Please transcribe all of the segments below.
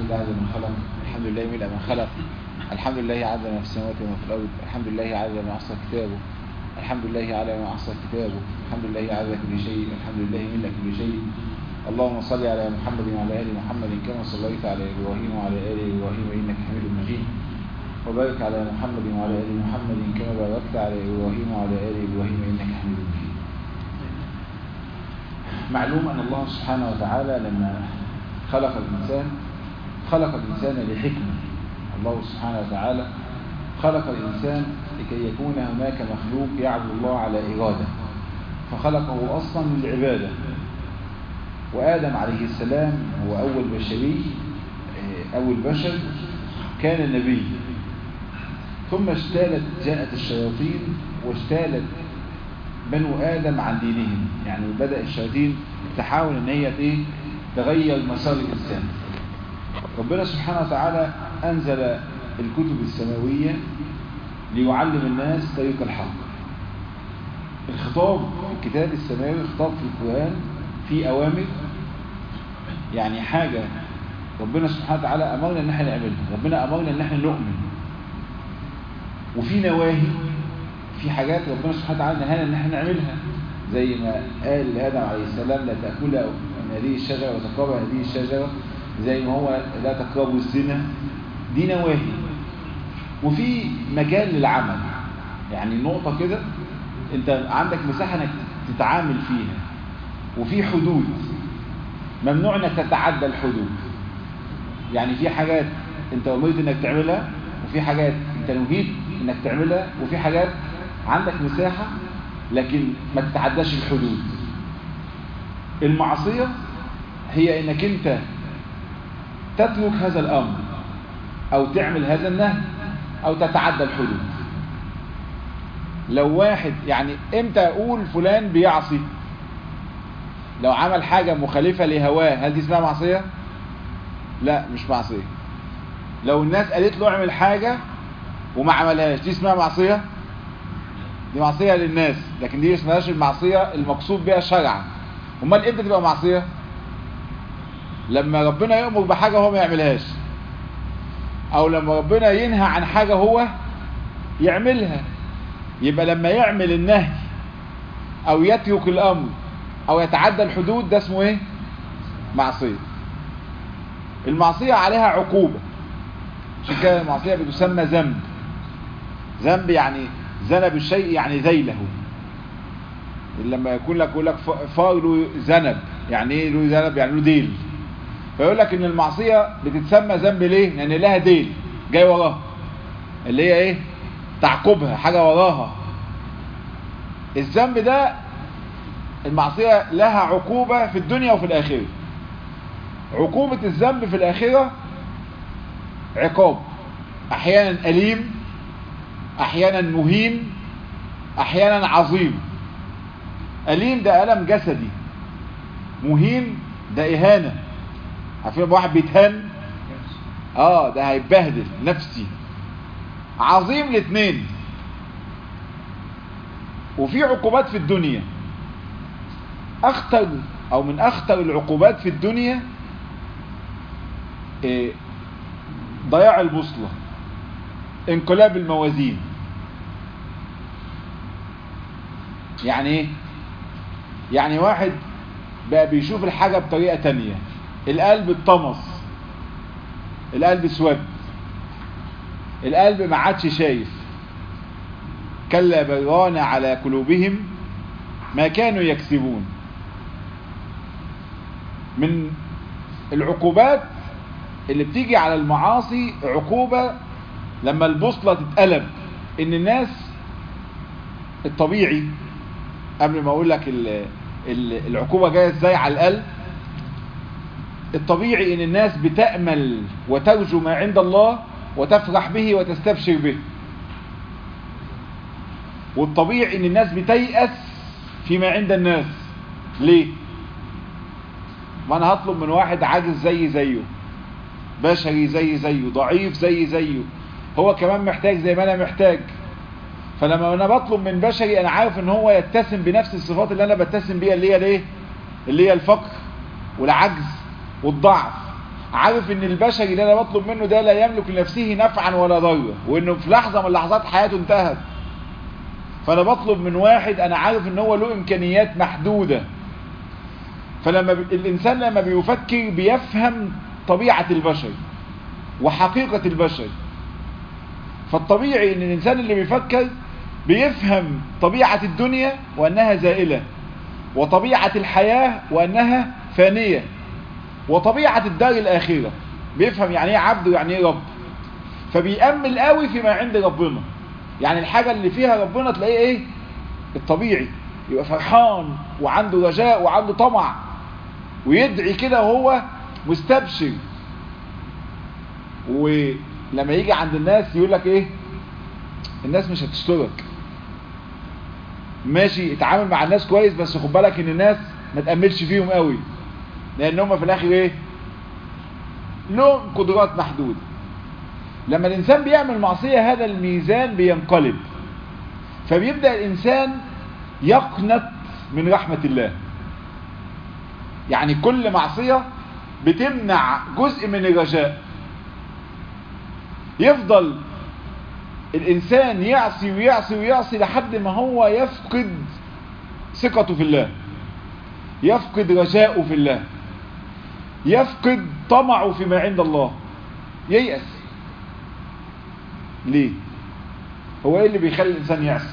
لله عز من خلق الحمد لله ملء ما خلق الحمد لله عز ما في السماوات وما في الأرض الحمد لله عز ما أحصى كتابه الحمد لله على ما أحصى كتابه الحمد لله عز كل شيء الحمد لله ملء كل شيء اللهم صل على محمد وعلى آل محمد كما صليت على إبراهيم وعلى آل إبراهيم إنك حميد مجيد وبارك على محمد وعلى آل محمد كما باركت على إبراهيم وعلى آل إبراهيم إنك حميد مجيد معلوم أن الله سبحانه وتعالى لما خلق الإنسان خلق الإنسان لحكمة الله سبحانه وتعالى خلق الإنسان لكي يكون هناك مخلوق يعبد الله على إرادة فخلقه أصلا للعبادة وآدم عليه السلام هو أول بشري أول بشر كان نبي ثم اشتالت جاءت الشياطين واشتالت بنو آدم عن دينهم يعني بدأ الشياطين تحاول ان هي ايه تغير مسار الإنسان ربنا سبحانه وتعالى أنزل الكتب السماوية ليعلم الناس طريق الحق الخطاب الكتاب السماوي خطاب في القرآن في أوامر يعني حاجة ربنا سبحانه وتعالى أمرنا ان احنا نعملها ربنا أمرنا ان احنا نؤمن وفي نواهي في حاجات ربنا سبحانه وتعالى نهانا ان احنا نعملها زي ما قال لآدم عليه السلام لا تأكل من هذه الشجرة وتقربوا هذه الشجرة زي ما هو لا تقربوا الزنا دي نواهي وفي مجال للعمل يعني نقطة كده انت عندك مساحة انك تتعامل فيها وفي حدود ممنوع انك تتعدى الحدود يعني في حاجات انت امرت انك تعملها وفي حاجات انت نهيت انك تعملها وفي حاجات عندك مساحة لكن ما تتعداش الحدود المعصية هي انك انت تترك هذا الامر او تعمل هذا النهي او تتعدى الحدود لو واحد يعني امتى اقول فلان بيعصي لو عمل حاجة مخالفة لهواه هل دي اسمها معصية لا مش معصية لو الناس قالت له اعمل حاجة وما عملهاش دي اسمها معصية دي معصية للناس لكن دي اسمهاش المعصية المقصود بها شرعا امال امتى تبقى معصية لما ربنا يأمر بحاجة هو ما يعملهاش او لما ربنا ينهى عن حاجة هو يعملها يبقى لما يعمل النهي او يترك الامر او يتعدى الحدود ده اسمه ايه معصية المعصية عليها عقوبة عشان كده المعصية بتسمى ذنب ذنب يعني ذنب الشيء يعني ذيله لما يكون لك يقول لك فار له ذنب يعني ايه له ذنب يعني له ديل فيقول لك ان المعصية بتتسمى ذنب ليه لان لها ديل جاي وراها اللي هي ايه تعقبها حاجة وراها الذنب ده المعصية لها عقوبة في الدنيا وفي الآخرة عقوبة الذنب في الآخرة عقاب أحيانا أليم أحيانا مهين أحيانا عظيم أليم ده ألم جسدي مهين ده إهانة عارفين واحد بيتهان اه ده هيتبهدل نفسي عظيم الاثنين وفي عقوبات في الدنيا اخطر او من اخطر العقوبات في الدنيا إيه ضياع البوصلة انقلاب الموازين يعني ايه يعني واحد بقى بيشوف الحاجة بطريقة تانية القلب اتطمس القلب اسود القلب ما عادش شايف كلا بران على قلوبهم ما كانوا يكسبون من العقوبات اللي بتيجي على المعاصي عقوبة لما البوصلة تتقلب ان الناس الطبيعي قبل ما اقول لك العقوبة جاية ازاي على القلب الطبيعي ان الناس بتأمل وترجو ما عند الله وتفرح به وتستبشر به والطبيعي ان الناس بتيأس فيما عند الناس ليه ما انا هطلب من واحد عاجز زي زيه بشري زي زيه ضعيف زي زيه هو كمان محتاج زي ما انا محتاج فلما انا بطلب من بشري انا عارف ان هو يتسم بنفس الصفات اللي انا بتسم بيها اللي هي الايه اللي هي الفقر والعجز والضعف عارف ان البشري اللي انا بطلب منه ده لا يملك لنفسه نفعا ولا ضرا وانه في لحظة من لحظات حياته انتهت فانا بطلب من واحد انا عارف ان هو له امكانيات محدودة فلما ب... الانسان لما بيفكر بيفهم طبيعة البشر وحقيقة البشر فالطبيعي ان الانسان اللي بيفكر بيفهم طبيعة الدنيا وانها زائلة وطبيعة الحياة وانها فانية وطبيعة الدار الاخرة بيفهم يعني ايه عبد ويعني ايه رب فبيأمل قوي فيما عند ربنا يعني الحاجة اللي فيها ربنا تلاقيه ايه الطبيعي يبقى فرحان وعنده رجاء وعنده طمع ويدعي كده وهو مستبشر ولما يجي عند الناس يقول لك ايه الناس مش هتشترك ماشي اتعامل مع الناس كويس بس خد بالك ان الناس ما تأملش فيهم قوي لان هم في الاخر ايه لهم قدرات محدودة لما الانسان بيعمل معصية هذا الميزان بينقلب فبيبدأ الانسان يقنط من رحمة الله يعني كل معصية بتمنع جزء من الرجاء يفضل الإنسان يعصي ويعصي ويعصي لحد ما هو يفقد ثقته في الله يفقد رجاءه في الله يفقد طمعه فيما عند الله ييأس ليه هو ايه اللي بيخلي الإنسان يعصي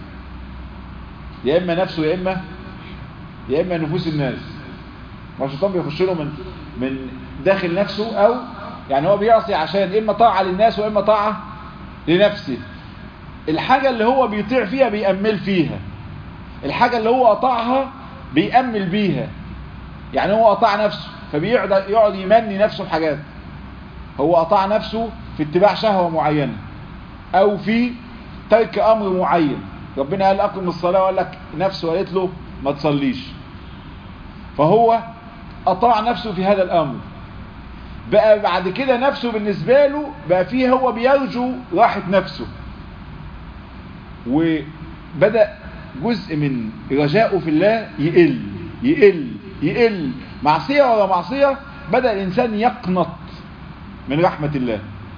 يا إما نفسه يا إما يا إما نفوس الناس ما الشيطان بيخش له من من داخل نفسه أو يعني هو بيعصي عشان إما طاعة للناس وإما طاعة لنفسه الحاجة اللي هو بيطيع فيها بيأمل فيها الحاجة اللي هو قطعها بيأمل بيها يعني هو قطع نفسه فبيقعد يقعد يمني نفسه بحاجات هو قطع نفسه في اتباع شهوة معينة او في ترك امر معين ربنا قال اقم الصلاة وقال لك نفسه قالت له ما تصليش فهو قطع نفسه في هذا الامر بقى بعد كده نفسه بالنسبة له بقى فيه هو بيرجو راحة نفسه وبدأ جزء من رجائه في الله يقل يقل يقل معصية ولا معصية بدأ الإنسان يقنط من رحمة الله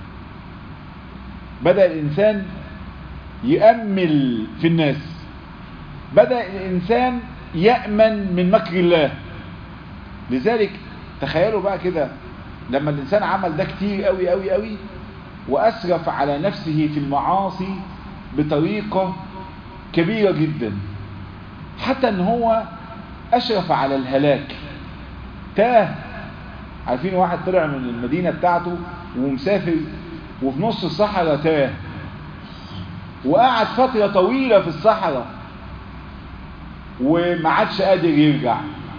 بدأ الإنسان يأمل في الناس بدأ الإنسان يأمن من مكر الله لذلك تخيلوا بقى كده لما الإنسان عمل ده كتير قوي قوي قوي وأسرف على نفسه في المعاصي بطريقة كبيرة جدا حتى ان هو أشرف على الهلاك تاه عارفين واحد طلع من المدينة بتاعته ومسافر وفي نص الصحراء تاه وقعد فترة طويلة في الصحراء وما عادش قادر يرجع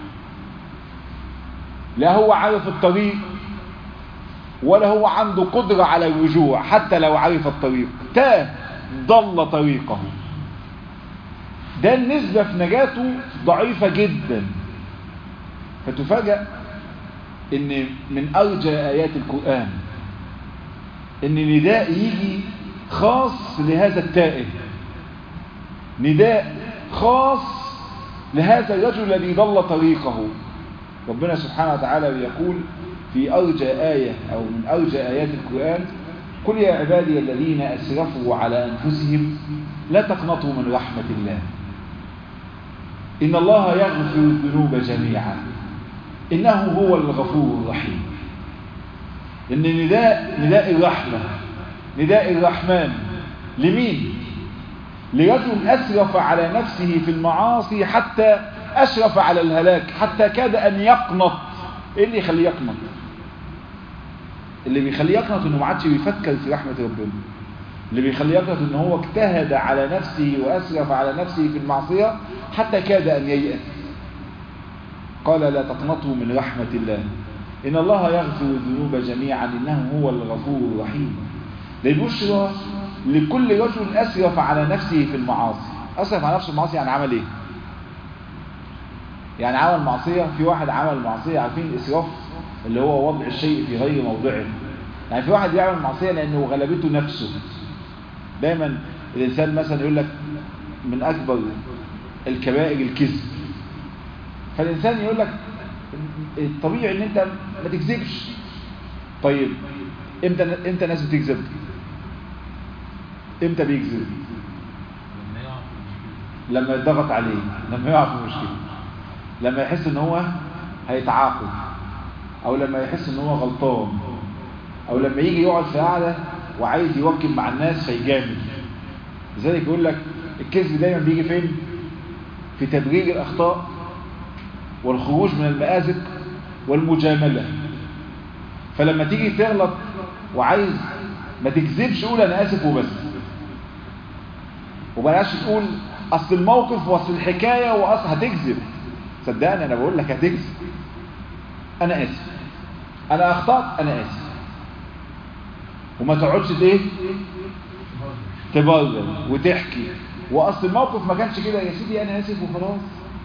لا هو عارف الطريق ولا هو عنده قدرة على الرجوع حتى لو عرف الطريق تاه ضل طريقه ده النسبة في نجاته ضعيفة جدا فتفاجأ ان من ارجى ايات القرآن ان نداء يجي خاص لهذا التائه نداء خاص لهذا الرجل الذي ضل طريقه ربنا سبحانه وتعالى يقول في أرجى آية أو من أرجى آيات القرآن قل يا عبادي الذين أسرفوا على أنفسهم لا تقنطوا من رحمة الله إن الله يغفر الذنوب جميعا إنه هو الغفور الرحيم إن نداء نداء الرحمة نداء الرحمن لمين لرجل أسرف على نفسه في المعاصي حتى أشرف على الهلاك حتى كاد أن يقنط إيه اللي يخليه يقنط اللي بيخليه يقنط إنه ما عادش بيفكر في رحمة ربنا اللي بيخليه يقنط إنه هو اجتهد على نفسه وأسرف على نفسه في المعصية حتى كاد أن ييأس قال لا تقنطوا من رحمة الله إن الله يغفر الذنوب جميعا إنه هو الغفور الرحيم للبشرى لكل رجل أسرف على نفسه في المعاصي أسرف على نفسه المعاصي يعني عمل إيه يعني عمل معصية في واحد عمل معصية عارفين الإسراف اللي هو وضع الشيء في غير موضعه يعني في واحد يعمل معصية لأنه غلبته نفسه دايما الإنسان مثلا يقول لك من أكبر الكبائر الكذب فالإنسان يقول لك الطبيعي ان انت ما تكذبش طيب امتى امتى الناس بتكذب امتى بيكذب لما يضغط عليه لما يقع في مشكله لما يحس ان هو هيتعاقب او لما يحس ان هو غلطان او لما يجي يقعد في قعده وعايز يوكل مع الناس فيجامل لذلك يقول لك الكذب دايما بيجي فين في تبرير الاخطاء والخروج من المآزق والمجامله فلما تيجي تغلط وعايز ما تكذبش قول انا اسف وبس وبلاش تقول اصل الموقف واصل الحكايه واصل هتكذب صدقني انا بقول لك هتكذب انا اسف انا اخطات انا اسف وما تقعدش ايه تبرر وتحكي واصل الموقف ما كانش كده يا سيدي انا اسف وخلاص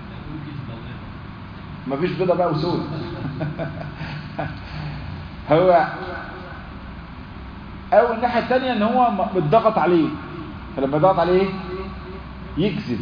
مفيش بيضه بقى وسود هو او الناحيه الثانيه ان هو متضغط عليه فلما ضغط عليه يكذب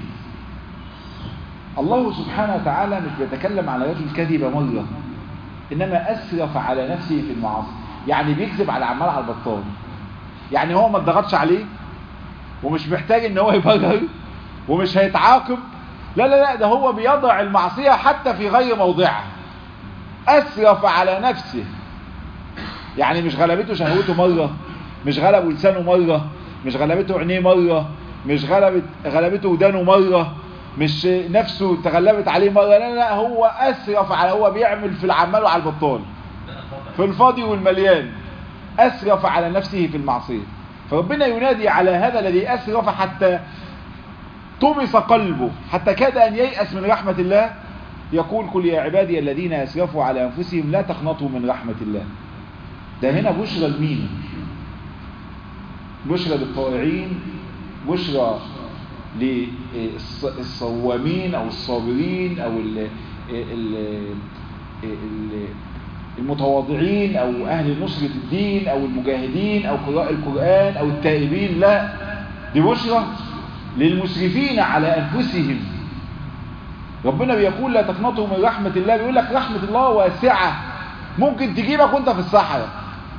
الله سبحانه وتعالى مش بيتكلم على رجل كذب مرة إنما أسرف على نفسه في المعاصي يعني بيكذب على عمال على البطال يعني هو ما اتضغطش عليه ومش محتاج ان هو يبرر ومش هيتعاقب لا لا لا ده هو بيضع المعصية حتى في غير موضعها أسرف على نفسه يعني مش غلبته شهوته مرة مش غلبه لسانه مرة مش غلبته عينيه مرة مش غلبت غلبته ودانه مرة مش نفسه تغلبت عليه مرة لا لا هو أسرف على هو بيعمل في العمال وعلى البطال في الفاضي والمليان أسرف على نفسه في المعصية فربنا ينادي على هذا الذي أسرف حتى طمس قلبه حتى كاد أن ييأس من رحمة الله يقول كل يا عبادي الذين أسرفوا على أنفسهم لا تقنطوا من رحمة الله ده هنا بشرى لمين بشرى للطائعين بشرى للصوامين او الصابرين او ال ال المتواضعين او اهل نصرة الدين او المجاهدين او قراء القرآن او التائبين لا دي بشرى للمسرفين على انفسهم ربنا بيقول لا تقنطوا من رحمة الله بيقول لك رحمة الله واسعة ممكن تجيبك وانت في الصحراء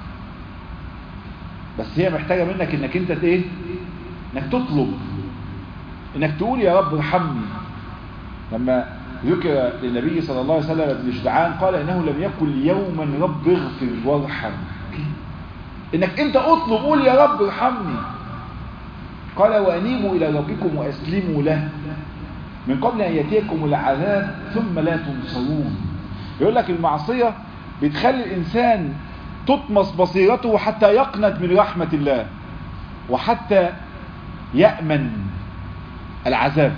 بس هي محتاجة منك انك انت ايه انك تطلب انك تقول يا رب ارحمني لما ذكر للنبي صلى الله عليه وسلم ابن شجعان قال انه لم يقل يوما رب اغفر وارحم انك انت اطلب قول يا رب ارحمني قال وانيبوا الى ربكم واسلموا له من قبل ان ياتيكم العذاب ثم لا تنصرون يقول لك المعصيه بتخلي الانسان تطمس بصيرته حتى يقنط من رحمه الله وحتى يامن العذاب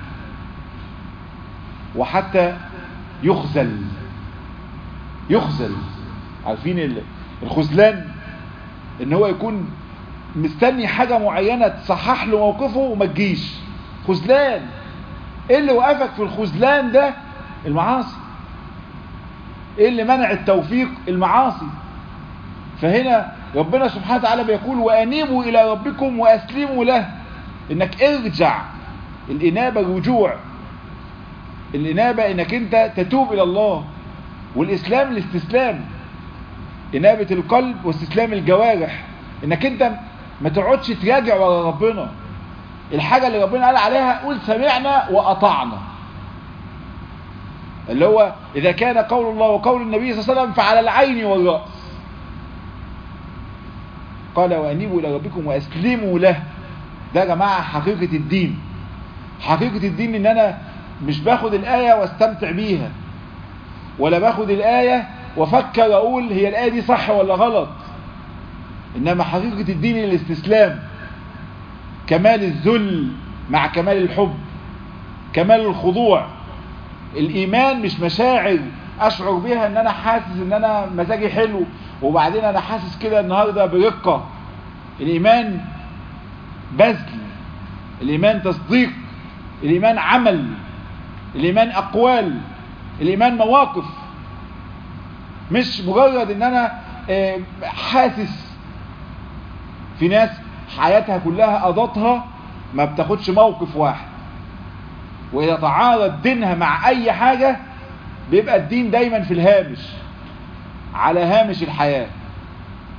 وحتى يخزل يخزل عارفين الخذلان ان هو يكون مستني حاجة معينة تصحح له موقفه وما تجيش خذلان ايه اللي وقفك في الخذلان ده المعاصي ايه اللي منع التوفيق المعاصي فهنا ربنا سبحانه وتعالى بيقول وانيبوا الى ربكم واسلموا له انك ارجع الانابة الرجوع الانابة انك انت تتوب الى الله والاسلام الاستسلام انابة القلب واستسلام الجوارح انك انت ما تقعدش تراجع ورا ربنا الحاجة اللي ربنا قال عليها قول سمعنا واطعنا اللي هو اذا كان قول الله وقول النبي صلى الله عليه وسلم فعلى العين والرأس قال وانيبوا الى ربكم واسلموا له ده يا جماعة حقيقة الدين حقيقة الدين ان انا مش باخد الآية واستمتع بيها ولا باخد الآية وافكر اقول هي الآية دي صح ولا غلط انما حقيقة الدين الاستسلام كمال الذل مع كمال الحب كمال الخضوع الايمان مش مشاعر اشعر بيها ان انا حاسس ان انا مزاجي حلو وبعدين انا حاسس كده النهاردة برقة الايمان بذل الايمان تصديق الايمان عمل الايمان اقوال الايمان مواقف مش مجرد ان انا حاسس في ناس حياتها كلها قضتها ما بتاخدش موقف واحد واذا تعارض دينها مع اي حاجة بيبقى الدين دايما في الهامش على هامش الحياة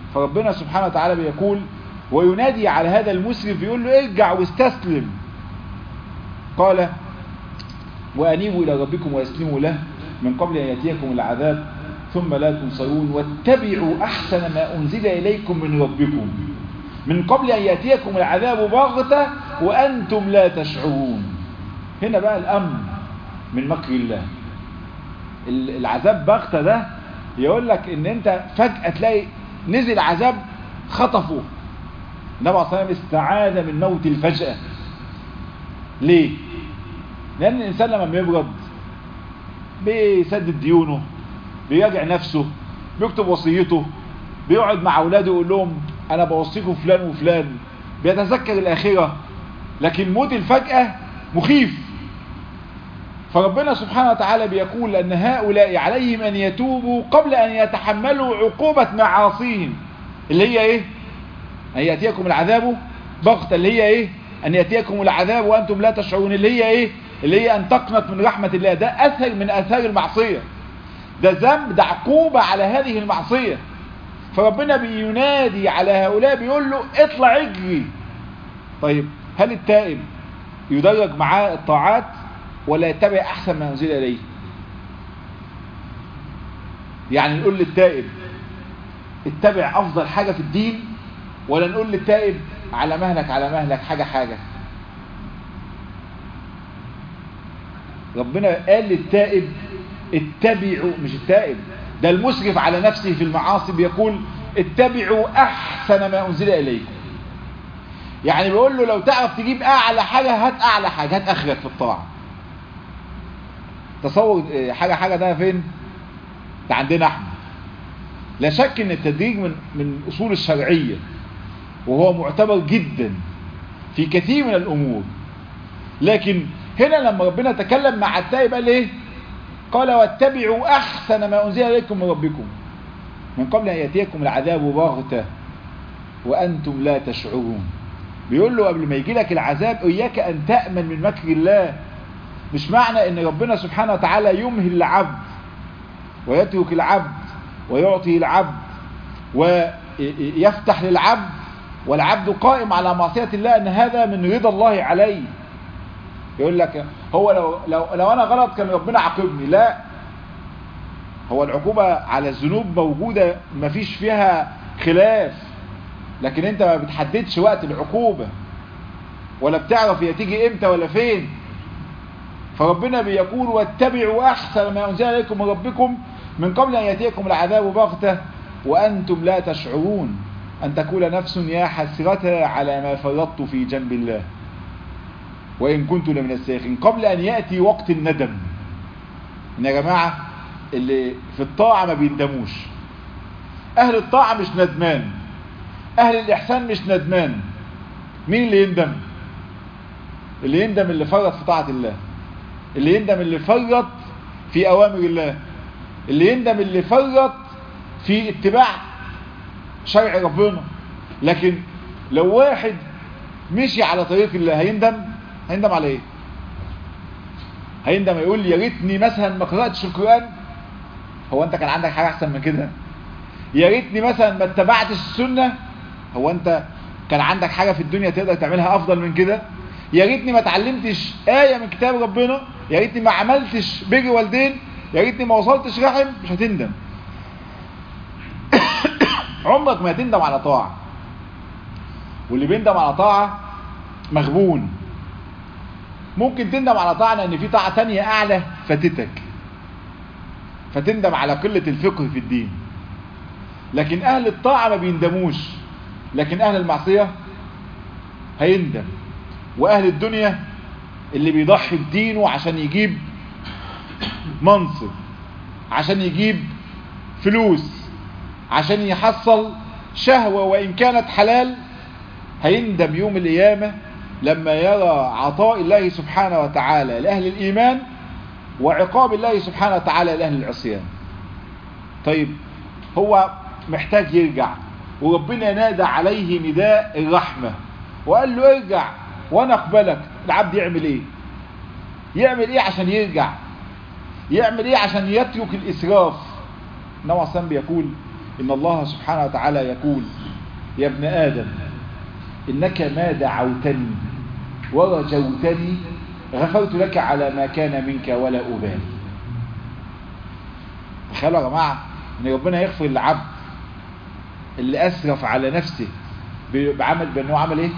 فربنا سبحانه وتعالى بيقول وينادي على هذا المسرف يقول له ارجع واستسلم قال وأنيبوا إلى ربكم وأسلموا له من قبل أن يأتيكم العذاب ثم لا تنصرون واتبعوا أحسن ما أنزل إليكم من ربكم من قبل أن يأتيكم العذاب بغتة وأنتم لا تشعرون هنا بقى الأمن من مكر الله العذاب بغتة ده يقول لك ان انت فجأة تلاقي نزل عذاب خطفه النبي عليه الصلاة والسلام استعاذ من موت الفجأة ليه لان الانسان لما بيبرد بيسدد ديونه بيراجع نفسه بيكتب وصيته بيقعد مع اولاده يقول لهم انا بوصيكم فلان وفلان بيتذكر الاخرة لكن موت الفجأة مخيف فربنا سبحانه وتعالى بيقول أن هؤلاء عليهم أن يتوبوا قبل أن يتحملوا عقوبة معاصيهم اللي هي إيه أن يأتيكم العذاب بغتة اللي هي إيه أن يأتيكم العذاب وأنتم لا تشعرون اللي هي إيه اللي هي أن تقنط من رحمة الله ده أثر من أثار المعصية ده ذنب ده عقوبة على هذه المعصية فربنا بينادي على هؤلاء بيقول له اطلع اجري طيب هل التائب يدرج معاه الطاعات ولا يتبع احسن ما انزل اليه يعني نقول للتائب اتبع افضل حاجة في الدين ولا نقول للتائب على مهلك على مهلك حاجة حاجة ربنا قال للتائب اتبعوا مش التائب ده المسرف على نفسه في المعاصي بيقول اتبعوا احسن ما انزل اليكم يعني بيقول له لو تعرف تجيب اعلى حاجة هات اعلى حاجة هات اخرك في الطاعة تصور حاجة حاجة ده فين ده عندنا احنا لا شك ان التدريج من من اصول الشرعية وهو معتبر جدا في كثير من الامور لكن هنا لما ربنا تكلم مع التائب قال ايه قال واتبعوا احسن ما انزل اليكم من ربكم من قبل ان ياتيكم العذاب بغته وانتم لا تشعرون بيقول له قبل ما يجي لك العذاب اياك ان تامن من مكر الله مش معنى ان ربنا سبحانه وتعالى يمهل العبد ويترك العبد ويعطي العبد ويفتح للعبد والعبد قائم على معصية الله ان هذا من رضا الله عليه يقول لك هو لو, لو, لو انا غلط كان ربنا عاقبني لا هو العقوبة على الذنوب موجودة مفيش فيها خلاف لكن انت ما بتحددش وقت العقوبة ولا بتعرف هي تيجي امتى ولا فين فربنا بيقول واتبعوا احسن ما انزل اليكم من ربكم من قبل ان ياتيكم العذاب بغته وانتم لا تشعرون ان تقول نفس يا حسرة على ما فرطت في جنب الله وان كنت لمن الساخين قبل ان ياتي وقت الندم ان يا جماعه اللي في الطاعه ما بيندموش اهل الطاعه مش ندمان اهل الاحسان مش ندمان مين اللي يندم اللي يندم اللي فرط في طاعه الله اللي يندم اللي فرط في اوامر الله اللي يندم اللي فرط في اتباع شرع ربنا لكن لو واحد مشي على طريق الله هيندم هيندم على ايه هيندم يقول يا ريتني مثلا ما قراتش القران هو انت كان عندك حاجه احسن من كده يا ريتني مثلا ما اتبعتش السنه هو انت كان عندك حاجه في الدنيا تقدر تعملها افضل من كده يا ريتني ما اتعلمتش ايه من كتاب ربنا يا ريتني ما عملتش بر والدين يا ريتني ما وصلتش رحم مش هتندم عمرك ما هتندم على طاعه واللي بيندم على طاعه مغبون ممكن تندم على طاعه لان في طاعه تانية اعلى فاتتك فتندم على قله الفقه في الدين لكن اهل الطاعه ما بيندموش لكن اهل المعصيه هيندم واهل الدنيا اللي بيضحي بدينه عشان يجيب منصب عشان يجيب فلوس عشان يحصل شهوة وإن كانت حلال هيندم يوم القيامة لما يرى عطاء الله سبحانه وتعالى لأهل الإيمان وعقاب الله سبحانه وتعالى لأهل العصيان طيب هو محتاج يرجع وربنا نادى عليه نداء الرحمة وقال له ارجع وانا اقبلك العبد يعمل ايه يعمل ايه عشان يرجع يعمل ايه عشان يترك الاسراف نوع سام بيقول إن الله سبحانه وتعالى يقول يا ابن آدم إنك ما دعوتني ورجوتني غفرت لك على ما كان منك ولا أبالي تخيلوا يا جماعة إن ربنا يغفر للعبد اللي أسرف على نفسه بعمل بأنه عمل إيه؟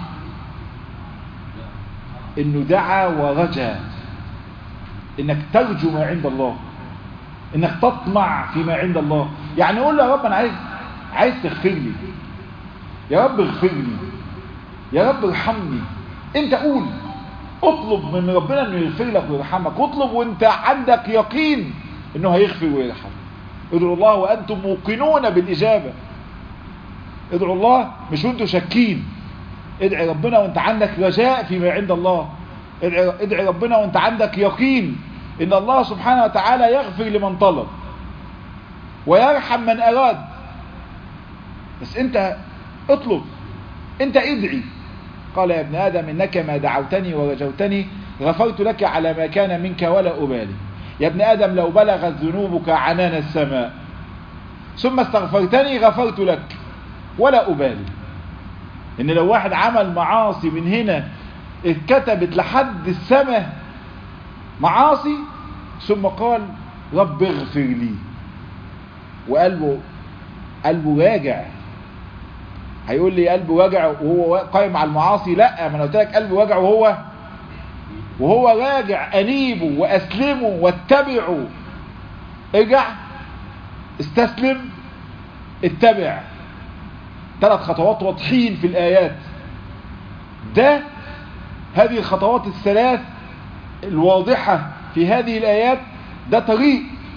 إنه دعا ورجى إنك ترجو ما عند الله إنك تطمع فيما عند الله يعني قول له يا رب أنا عايز عايز تغفر لي يا رب اغفر لي يا رب ارحمني انت قول اطلب من ربنا انه يغفر لك ويرحمك اطلب وانت عندك يقين انه هيغفر ويرحم ادعوا الله وانتم موقنون بالاجابه ادعوا الله مش وانتم شاكين ادعي ربنا وانت عندك رجاء فيما عند الله ادعي, ادعي ربنا وانت عندك يقين ان الله سبحانه وتعالى يغفر لمن طلب ويرحم من اراد بس انت اطلب انت ادعي قال يا ابن آدم إنك ما دعوتني ورجوتني غفرت لك على ما كان منك ولا أبالي يا ابن آدم لو بلغت ذنوبك عنان السماء ثم استغفرتني غفرت لك ولا أبالي إن لو واحد عمل معاصي من هنا اتكتبت لحد السماء معاصي ثم قال رب اغفر لي وقلبه قلبه راجع هيقول لي قلبه وجع وهو قائم على المعاصي لا ما انا قلت لك قلبه وجع وهو وهو راجع انيبه واسلمه واتبعه ارجع استسلم اتبع ثلاث خطوات واضحين في الايات ده هذه الخطوات الثلاث الواضحة في هذه الايات ده طريق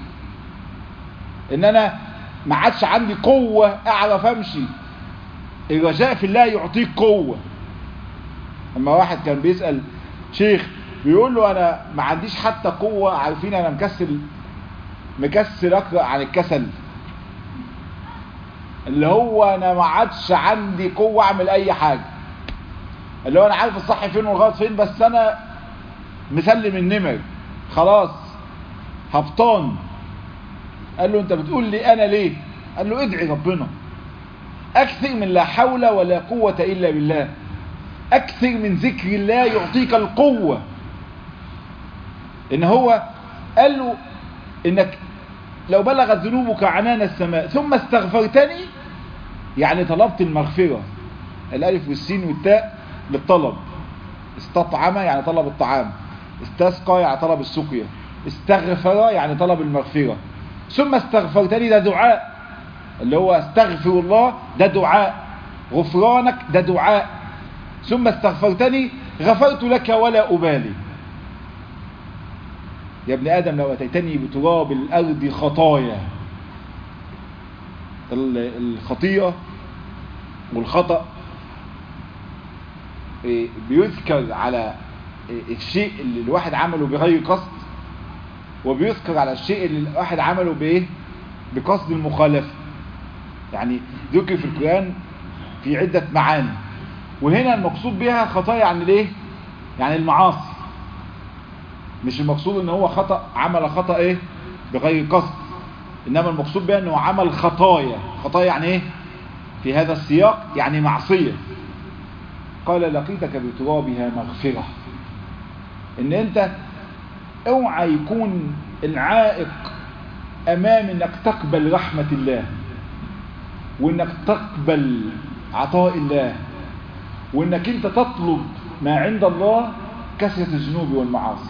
ان انا ما عادش عندي قوة اعرف امشي الرجاء في الله يعطيك قوة اما واحد كان بيسأل شيخ بيقول له انا ما عنديش حتى قوة عارفين انا مكسل مكسل اقرأ عن الكسل اللي هو انا ما عادش عندي قوة اعمل اي حاجة اللي هو انا عارف الصح فين والغلط فين بس انا مسلم النمر خلاص هبطان قال له انت بتقول لي انا ليه قال له ادعي ربنا أكثر من لا حول ولا قوة إلا بالله أكثر من ذكر الله يعطيك القوة إن هو قال له إنك لو بلغت ذنوبك عنان السماء ثم استغفرتني يعني طلبت المغفرة الألف والسين والتاء للطلب استطعم يعني طلب الطعام استسقى يعني طلب السقيا استغفر يعني طلب المغفرة ثم استغفرتني ده دعاء اللي هو استغفر الله ده دعاء غفرانك ده دعاء ثم استغفرتني غفرت لك ولا أبالي يا ابن آدم لو أتيتني بتراب الأرض خطايا الخطيئة والخطأ بيذكر على الشيء اللي الواحد عمله بغير قصد وبيذكر على الشيء اللي الواحد عمله بايه بقصد المخالفه يعني ذكر في القرآن في عدة معاني وهنا المقصود بها خطايا يعني الايه يعني المعاصي مش المقصود ان هو خطأ عمل خطأ ايه بغير قصد انما المقصود بها انه عمل خطايا خطايا يعني ايه في هذا السياق يعني معصية قال لقيتك بترابها مغفرة ان انت اوعى يكون العائق امام انك تقبل رحمة الله وانك تقبل عطاء الله وانك انت تطلب ما عند الله كثرة الذنوب والمعاصي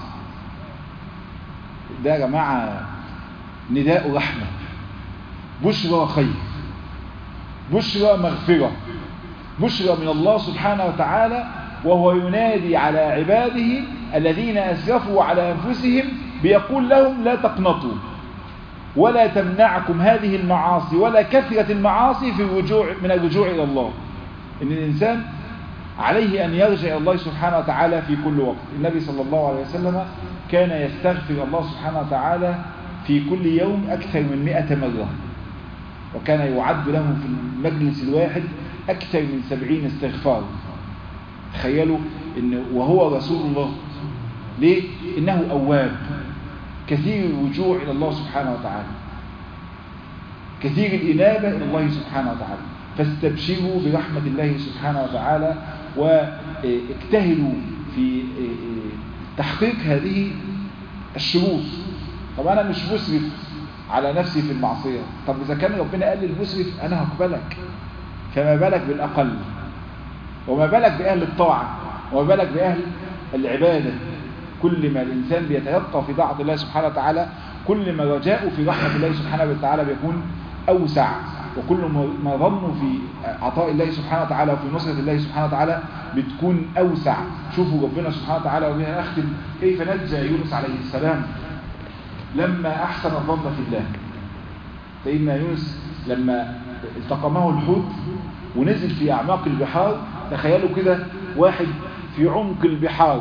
ده يا جماعة نداء رحمة بشرى خير بشرى مغفرة بشرى من الله سبحانه وتعالى وهو ينادي على عباده الذين أسرفوا على أنفسهم بيقول لهم لا تقنطوا ولا تمنعكم هذه المعاصي ولا كثرة المعاصي في الرجوع من الرجوع إلى الله إن الإنسان عليه أن يرجع إلى الله سبحانه وتعالى في كل وقت النبي صلى الله عليه وسلم كان يستغفر الله سبحانه وتعالى في كل يوم أكثر من مئة مرة وكان يعد له في المجلس الواحد أكثر من سبعين استغفار تخيلوا إن وهو رسول الله ليه؟ إنه أواب كثير الرجوع إلى الله سبحانه وتعالى كثير الإنابة إلى الله سبحانه وتعالى فاستبشروا برحمة الله سبحانه وتعالى واجتهدوا في تحقيق هذه الشروط طب أنا مش مسرف على نفسي في المعصية طب إذا كان ربنا قال للمسرف أنا هقبلك فما بالك بالأقل وما بالك بأهل الطاعة وما بالك بأهل العبادة كل ما الإنسان بيتيقى في طاعة الله سبحانه وتعالى كل ما رجاءه في رحمة الله سبحانه وتعالى بيكون أوسع وكل ما ظنوا في عطاء الله سبحانه وتعالى وفي نصرة الله سبحانه وتعالى بتكون أوسع شوفوا ربنا سبحانه وتعالى وبها أختم كيف نجى يونس عليه السلام لما أحسن الظن في الله سيدنا يونس لما التقمه الحوت ونزل في أعماق البحار تخيلوا كده واحد في عمق البحار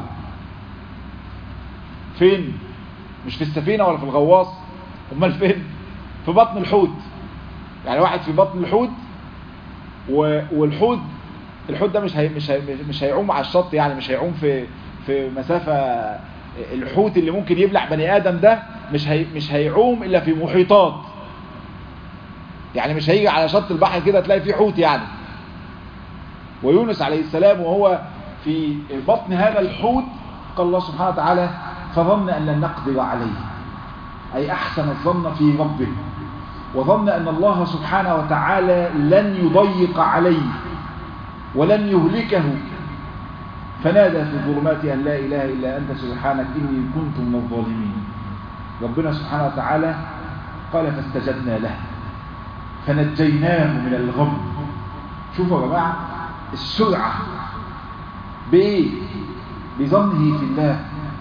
فين مش في السفينة ولا في الغواص امال فين في بطن الحوت يعني واحد في بطن الحوت والحوت الحوت ده مش هي مش هي مش هيعوم على الشط يعني مش هيعوم في في مسافة الحوت اللي ممكن يبلع بني آدم ده مش هي مش هيعوم إلا في محيطات يعني مش هيجي على شط البحر كده تلاقي فيه حوت يعني ويونس عليه السلام وهو في بطن هذا الحوت قال الله سبحانه وتعالى فظن أن لن نقدر عليه أي أحسن الظن في ربه وظن أن الله سبحانه وتعالى لن يضيق عليه ولن يهلكه فنادى في الظلمات أن لا إله إلا أنت سبحانك إني كنت من الظالمين ربنا سبحانه وتعالى قال فاستجبنا له فنجيناه من الغم شوفوا يا جماعة السرعة بإيه بظنه في الله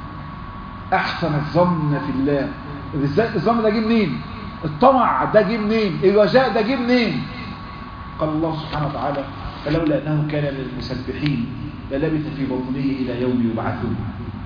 أحسن الظن في الله الظن ده جه منين الطمع ده جه منين الرجاء ده جه منين قال الله سبحانه وتعالى فلولا أنه كان من المسبحين للبث في بطنه إلى يوم يبعثون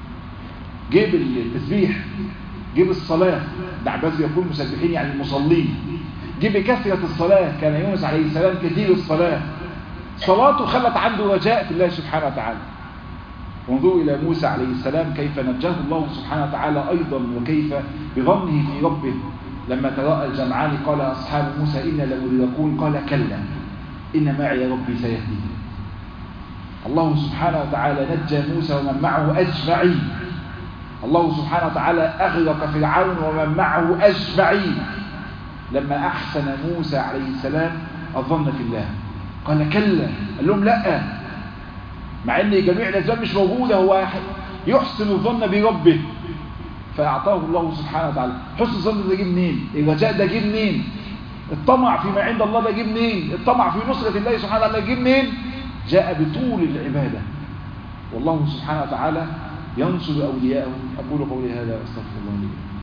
جيب التسبيح جيب الصلاة ده عباس يقول مسبحين يعني المصلين جيب كثرة الصلاة كان يونس عليه السلام كثير الصلاة صلاته خلت عنده رجاء في الله سبحانه وتعالى وانظروا إلى موسى عليه السلام كيف نجاه الله سبحانه وتعالى أيضا وكيف بظنه في ربه لما تراءى الجمعان قال أصحاب موسى إنا لمدركون قال كلا إن معي ربي سيهدين الله سبحانه وتعالى نجى موسى ومن معه أجمعين الله سبحانه وتعالى أغرق فرعون ومن معه أجمعين لما أحسن موسى عليه السلام الظن في الله قال كلا قال لهم لا مع ان جميع الاسباب مش موجوده هو يحسن الظن بربه فاعطاه الله سبحانه وتعالى حسن الظن ده جه منين الرجاء ده جه منين الطمع فيما عند الله ده جه منين الطمع في نصرة الله سبحانه وتعالى جه منين جاء بطول العبادة والله سبحانه وتعالى ينصر أولياءه أقول قولي هذا واستغفر الله لي